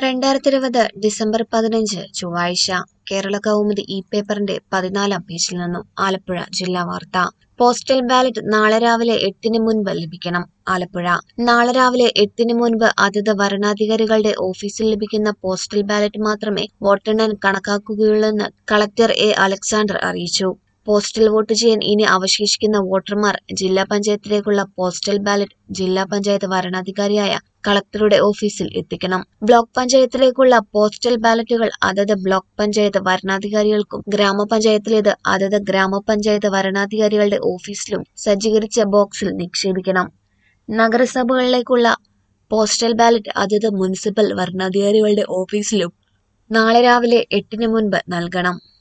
രണ്ടായിരത്തി ഇരുപത് ഡിസംബർ പതിനഞ്ച് ചൊവ്വാഴ്ച കേരള കൗമുദി ഇ പേപ്പറിന്റെ പതിനാലാം പേജിൽ നിന്നും ആലപ്പുഴ ജില്ലാ വാർത്ത പോസ്റ്റൽ ബാലറ്റ് നാളെ രാവിലെ എട്ടിന് മുൻപ് ലഭിക്കണം ആലപ്പുഴ നാളെ രാവിലെ എട്ടിന് മുൻപ് അതത് വരണാധികാരികളുടെ ഓഫീസിൽ ലഭിക്കുന്ന പോസ്റ്റൽ ബാലറ്റ് മാത്രമേ വോട്ടെണ്ണാൻ കണക്കാക്കുകയുള്ളൂവെന്ന് കളക്ടർ എ അലക്സാണ്ടർ അറിയിച്ചു പോസ്റ്റൽ വോട്ട് ചെയ്യാൻ ഇനി അവശേഷിക്കുന്ന വോട്ടർമാർ ജില്ലാ പഞ്ചായത്തിലേക്കുള്ള പോസ്റ്റൽ ബാലറ്റ് ജില്ലാ പഞ്ചായത്ത് വരണാധികാരിയായ കളക്ടറുടെ ഓഫീസിൽ എത്തിക്കണം ബ്ലോക്ക് പഞ്ചായത്തിലേക്കുള്ള പോസ്റ്റൽ ബാലറ്റുകൾ അതത് ബ്ലോക്ക് പഞ്ചായത്ത് വരണാധികാരികൾക്കും ഗ്രാമപഞ്ചായത്തിലേത് അതത് ഗ്രാമപഞ്ചായത്ത് വരണാധികാരികളുടെ ഓഫീസിലും സജ്ജീകരിച്ച ബോക്സിൽ നിക്ഷേപിക്കണം നഗരസഭകളിലേക്കുള്ള പോസ്റ്റൽ ബാലറ്റ് അതത് മുനിസിപ്പൽ വരണാധികാരികളുടെ ഓഫീസിലും നാളെ രാവിലെ എട്ടിന് മുൻപ് നൽകണം